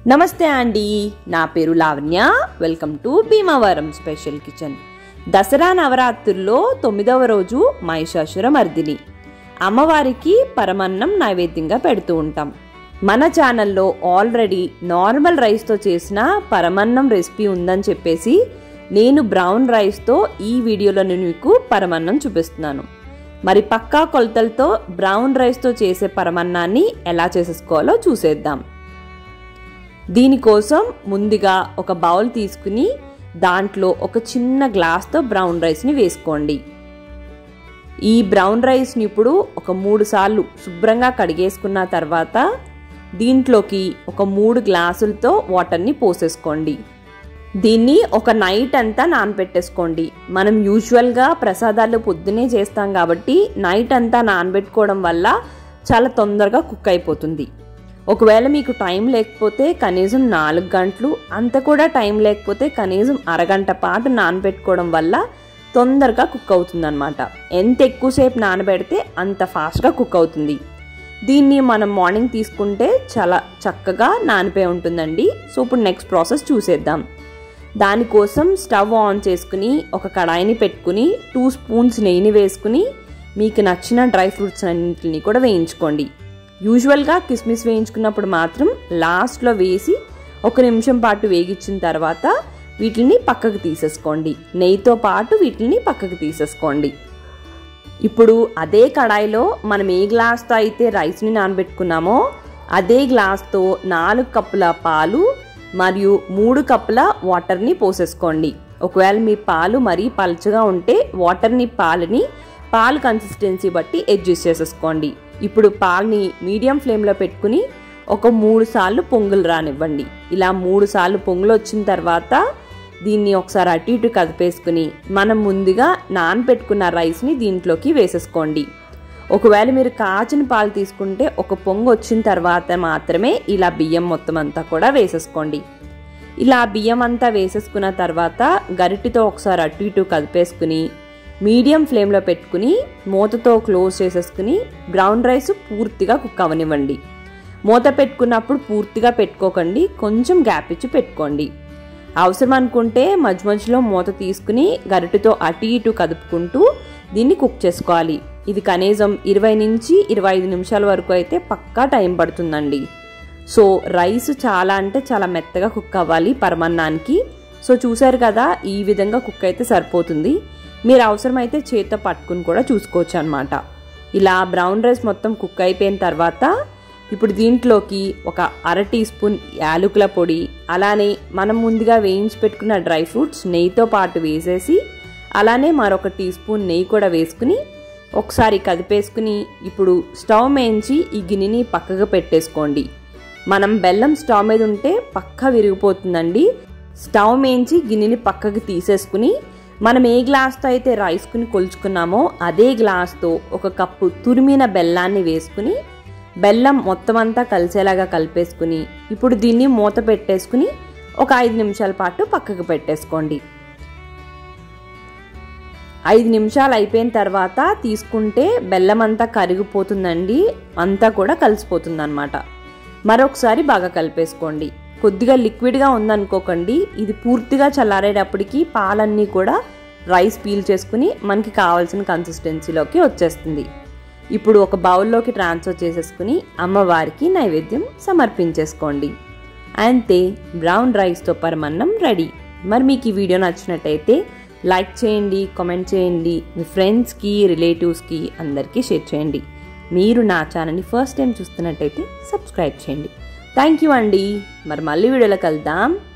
నమస్తే అండి నా పేరు Lavanya welcome to Bhimavaram special kitchen Dasara నవరాత్రుల్లో తొమ్మిదవ రోజు మహిషాసుర మర్దిని అమ్మవారికి పరమన్నం నైవేద్యంగా పెడుతూ ఉంటాం మన ఛానల్లో ఆల్రెడీ నార్మల్ రైస్తో చేసిన పరమన్నం రెసిపీ ఉందని చెప్పేసి నేను బ్రౌన్ రైస్తో ఈ వీడియోలో నేను మీకు పరమన్నం చూపిస్తున్నాను మరి పక్కా కొలతలతో బ్రౌన్ రైస్తో చేసే పరమన్నాన్ని ఎలా చేసేసుకోవాలో చూసేద్దాం దీనికోసం ముందుగా ఒక బౌల్ తీసుకుని దాంట్లో ఒక చిన్న గ్లాస్తో బ్రౌన్ రైస్ని వేసుకోండి ఈ బ్రౌన్ రైస్ని ఇప్పుడు ఒక మూడు సార్లు శుభ్రంగా కడిగేసుకున్న తర్వాత దీంట్లోకి ఒక మూడు గ్లాసులతో వాటర్ని పోసేసుకోండి దీన్ని ఒక నైట్ అంతా నానబెట్టేసుకోండి మనం యూజువల్గా ప్రసాదాలు పొద్దునే చేస్తాం కాబట్టి నైట్ అంతా నానబెట్టుకోవడం వల్ల చాలా తొందరగా కుక్ అయిపోతుంది ఒకవేళ మీకు టైం లేకపోతే కనీసం నాలుగు గంటలు అంత కూడా టైం లేకపోతే కనీసం అరగంట పాటు నానబెట్టుకోవడం వల్ల తొందరగా కుక్ అవుతుంది అనమాట ఎంత ఎక్కువసేపు నానబెడితే అంత ఫాస్ట్గా కుక్ అవుతుంది దీన్ని మనం మార్నింగ్ తీసుకుంటే చాలా చక్కగా నానిపోయి ఉంటుందండి సో ఇప్పుడు నెక్స్ట్ ప్రాసెస్ చూసేద్దాం దానికోసం స్టవ్ ఆన్ చేసుకుని ఒక కడాయిని పెట్టుకుని టూ స్పూన్స్ నెయ్యిని వేసుకుని మీకు నచ్చిన డ్రై ఫ్రూట్స్ అన్నింటిని కూడా వేయించుకోండి యూజువల్గా కిస్మిస్ వేయించుకున్నప్పుడు మాత్రం లాస్ట్లో వేసి ఒక నిమిషం పాటు వేగించిన తర్వాత వీటిని పక్కకు తీసేసుకోండి నెయ్యితో పాటు వీటిని పక్కకు తీసేసుకోండి ఇప్పుడు అదే కడాయిలో మనం ఏ గ్లాస్తో అయితే రైస్ని నానబెట్టుకున్నామో అదే గ్లాస్తో నాలుగు కప్పుల పాలు మరియు మూడు కప్పుల వాటర్ని పోసేసుకోండి ఒకవేళ మీ పాలు మరీ పలుచగా ఉంటే వాటర్ని పాలని పాలు కన్సిస్టెన్సీ బట్టి అడ్జస్ట్ చేసేసుకోండి ఇప్పుడు పాలని మీడియం ఫ్లేమ్లో పెట్టుకుని ఒక మూడు సార్లు పొంగులు రానివ్వండి ఇలా మూడు సార్లు పొంగులు వచ్చిన తర్వాత దీన్ని ఒకసారి అటు ఇటు కదిపేసుకుని మనం ముందుగా నానబెట్టుకున్న రైస్ని దీంట్లోకి వేసేసుకోండి ఒకవేళ మీరు కాచిన పాలు తీసుకుంటే ఒక పొంగు వచ్చిన తర్వాత మాత్రమే ఇలా బియ్యం మొత్తం అంతా కూడా వేసేసుకోండి ఇలా బియ్యం అంతా వేసేసుకున్న తర్వాత గరిటితో ఒకసారి అటు ఇటు కదిపేసుకుని మీడియం ఫ్లేమ్లో పెట్టుకుని మూతతో క్లోజ్ చేసేసుకుని బ్రౌన్ రైస్ పూర్తిగా కుక్ అవనివ్వండి మూత పెట్టుకున్నప్పుడు పూర్తిగా పెట్టుకోకండి కొంచెం గ్యాప్ ఇచ్చి పెట్టుకోండి అవసరం అనుకుంటే మధ్య మధ్యలో మూత తీసుకుని గరిటెతో అటు ఇటు కదుపుకుంటూ దీన్ని కుక్ చేసుకోవాలి ఇది కనీసం ఇరవై నుంచి ఇరవై ఐదు నిమిషాల వరకు అయితే పక్కా టైం పడుతుందండి సో రైస్ చాలా అంటే చాలా మెత్తగా కుక్ అవ్వాలి పరమన్నానికి సో చూసారు కదా ఈ విధంగా కుక్ అయితే సరిపోతుంది మీరు అవసరమైతే చేత్తో పట్టుకుని కూడా చూసుకోవచ్చు అనమాట ఇలా బ్రౌన్ రైస్ మొత్తం కుక్ అయిపోయిన తర్వాత ఇప్పుడు దీంట్లోకి ఒక అర టీ స్పూన్ యాలకుల పొడి అలానే మనం ముందుగా వేయించి పెట్టుకున్న డ్రై ఫ్రూట్స్ నెయ్యితో పాటు వేసేసి అలానే మరొక టీ స్పూన్ నెయ్యి కూడా వేసుకుని ఒకసారి కదిపేసుకుని ఇప్పుడు స్టవ్ మేయించి ఈ గిన్నెని పక్కగా పెట్టేసుకోండి మనం బెల్లం స్టవ్ మీద ఉంటే పక్క విరిగిపోతుందండి స్టవ్ మేయించి గిన్నెని పక్కకి తీసేసుకుని మనం ఏ గ్లాస్తో అయితే రైస్కుని కొలుచుకున్నామో అదే గ్లాస్తో ఒక కప్పు తురిమిన బెల్లాన్ని వేసుకుని బెల్లం మొత్తం అంతా కలిసేలాగా కలిపేసుకుని ఇప్పుడు దీన్ని మూత పెట్టేసుకుని ఒక ఐదు నిమిషాల పాటు పక్కకు పెట్టేసుకోండి ఐదు నిమిషాలు అయిపోయిన తర్వాత తీసుకుంటే బెల్లం అంతా కరిగిపోతుందండి అంతా కూడా కలిసిపోతుంది అనమాట మరొకసారి బాగా కలిపేసుకోండి కొద్దిగా లిక్విడ్గా ఉందనుకోకండి ఇది పూర్తిగా చల్లారేటప్పటికి పాలన్నీ కూడా రైస్ పీల్ చేసుకుని మనకి కావాల్సిన కన్సిస్టెన్సీలోకి వచ్చేస్తుంది ఇప్పుడు ఒక బౌల్లోకి ట్రాన్స్ఫర్ చేసేసుకుని అమ్మవారికి నైవేద్యం సమర్పించేసుకోండి అంతే బ్రౌన్ రైస్తో పరమన్నం రెడీ మరి మీకు ఈ వీడియో నచ్చినట్టయితే లైక్ చేయండి కామెంట్ చేయండి మీ ఫ్రెండ్స్కి రిలేటివ్స్కి అందరికీ షేర్ చేయండి మీరు నా ఛానల్ని ఫస్ట్ టైం చూస్తున్నట్టయితే సబ్స్క్రైబ్ చేయండి థ్యాంక్ యూ అండి మరి మళ్ళీ వీడియోలో కలుద్దాం